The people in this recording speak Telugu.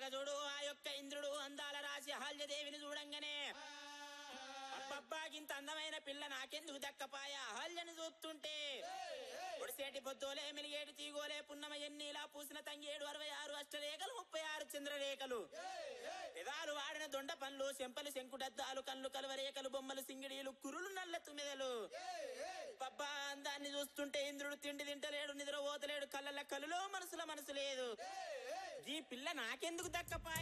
చూడగా చూడు ఆ యొక్క ఇంద్రుడు అందాల రాశి అహల్యదేవిని చూడంగానే అబ్బబ్బా ఇంత అందమైన పిల్ల నాకెందుకు దక్కపాయ అహల్యను చూస్తుంటే పొడిసేటి పొద్దులే మెలిగేటి తీగోలే పున్నమ ఎన్నిలా పూసిన తంగేడు అరవై ఆరు అష్టరేఖలు ముప్పై ఆరు చంద్రరేఖలు పెదాలు వాడిన దొండ పండ్లు చెంపలు శంకుడద్దాలు కళ్ళు కలువరేఖలు బొమ్మలు సింగిడీలు కురులు నల్ల తుమ్మెదలు పబ్బా అందాన్ని చూస్తుంటే ఇంద్రుడు తిండి తింటలేడు నిద్ర పోతలేడు కళ్ళ కళ్ళలో మనసుల మనసు లేదు ఈ పిల్ల నాకెందుకు దక్కపాయ